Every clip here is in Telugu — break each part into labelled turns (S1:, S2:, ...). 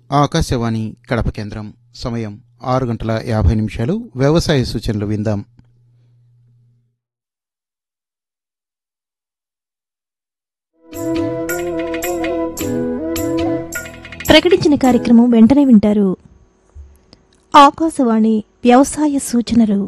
S1: ఆకాశవాణి కడప కేంద్రం సమయం ఆరు గంటల యాభై నిమిషాలు వ్యవసాయ సూచనలు విందాం
S2: ప్రకటించిన కార్యక్రమం వెంటనే వింటారు ఆకాశవాణి వ్యవసాయ సూచనలు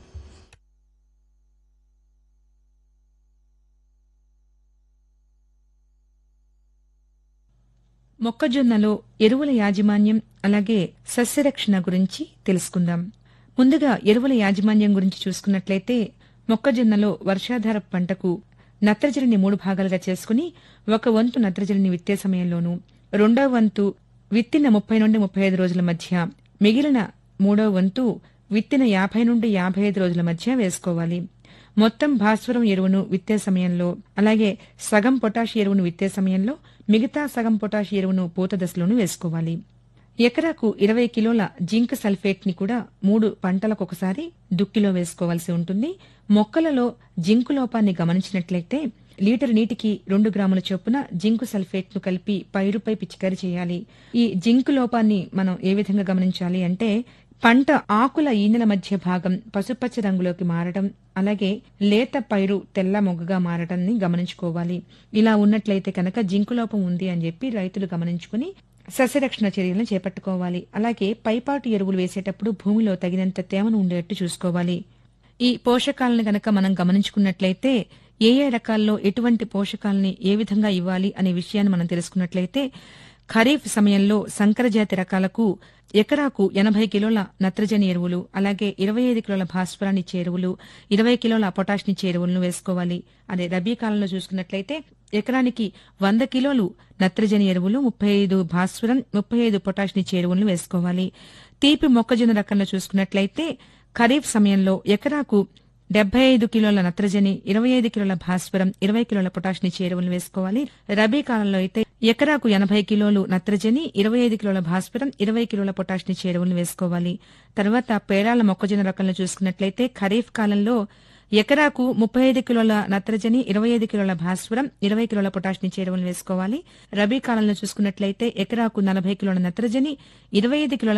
S3: మొక్కజొన్నలో ఎరువుల యాజమాన్యం అలాగే సస్యరక్షణ గురించి తెలుసుకుందాం ముందుగా ఎరువుల యాజమాన్యం గురించి చూసుకున్నట్లయితే మొక్కజొన్నలో వర్షాధార పంటకు నత్రజనిని మూడు భాగాలుగా చేసుకుని ఒక వంతు నత్రజనిని విత్తే సమయంలోనూ రెండవ వంతు విత్తిన ముప్పై నుండి ముప్పై ఐదు రోజుల మధ్య మిగిలిన మూడవ వంతు విత్తిన యాభై నుండి యాభై ఐదు రోజుల మధ్య వేసుకోవాలి మొత్తం భాస్వరం ఎరువును విత్తే సమయంలో అలాగే సగం పొటాష్ ఎరువును విత్తే సమయంలో మిగతా సగం పొటాష్ ఎరువును పూత దశలోనూ వేసుకోవాలి ఎకరాకు ఇరవై కిలోల జింక్ సల్ఫేట్ ని కూడా మూడు పంటలకొకసారి దుక్కిలో వేసుకోవాల్సి ఉంటుంది మొక్కలలో జింకు లోపాన్ని గమనించినట్లయితే లీటర్ నీటికి రెండు గ్రాముల చొప్పున జింకు సల్ఫేట్ ను కలిపి పైరుపై పిచికారీ చేయాలి ఈ జింకు లోపాన్ని మనం ఏ విధంగా గమనించాలి అంటే పంట ఆకుల ఈనెల మధ్య భాగం పసుపచ్చ రంగులోకి మారడం అలాగే లేత పైరు తెల్ల మొగ్గగా మారడాన్ని గమనించుకోవాలి ఇలా ఉన్నట్లయితే కనుక జింకు లోపం ఉంది అని చెప్పి రైతులు గమనించుకుని సస్యరక్షణ చర్యలను చేపట్టుకోవాలి అలాగే పైపాటు ఎరువులు వేసేటప్పుడు భూమిలో తగినంత తేమను ఉండేట్టు చూసుకోవాలి ఈ పోషకాలను గనక మనం గమనించుకున్నట్లయితే ఏ ఏ రకాల్లో ఎటువంటి పోషకాలని ఏ విధంగా ఇవ్వాలి అనే విషయాన్ని మనం తెలుసుకున్నట్లయితే ఖరీఫ్ సమయంలో సంకరజాతి రకాలకు ఎకరాకు ఎనభై కిలోల నత్రజని ఎరువులు అలాగే ఇరవై ఐదు కిలోల భాస్వరాన్ని ఇచ్చే ఎరువులు ఇరవై కిలోల పొటాష్నిచ్చే ఎరువులను వేసుకోవాలి అదే రబీ కాలంలో చూసుకున్నట్లయితే ఎకరానికి వంద కిలోలు నత్రజని ఎరువులు ముప్పై ఐదు భాస్వరం ముప్పై ఐదు పొటాష్నిచ్చే ఎరువులను వేసుకోవాలి తీపి మొక్కజొన్న రకంలో చూసుకున్నట్లయితే ఖరీఫ్ సమయంలో ఎకరాకు డెబ్బై ఐదు కిలోల నత్రజని ఇరవై ఐదు కిలోల భాస్వరం ఇరవై కిలోల పొటాషిని చేరువలు వేసుకోవాలి రబీ కాలంలో అయితే ఎకరాకు ఎనభై కిలోలు నత్రజని ఇరవై ఐదు కిలోల భాస్వరం ఇరవై కిలోల పొటాషిని చేరువలు వేసుకోవాలి తర్వాత పేరాల మొక్కజొన్న రకంలో చూసుకున్నట్లయితే ఖరీఫ్ కాలంలో ఎకరాకు ముప్పై ఐదు కిలోల నత్రజని ఇరవై ఐదు కిలోల భాస్వరం ఇరవై కిలోల పొటాషిని చేరువలు వేసుకోవాలి రబీ కాలంలో చూసుకున్నట్లయితే ఎకరాకు నలభై కిలోల నత్రజని ఇరవై ఐదు కిలోల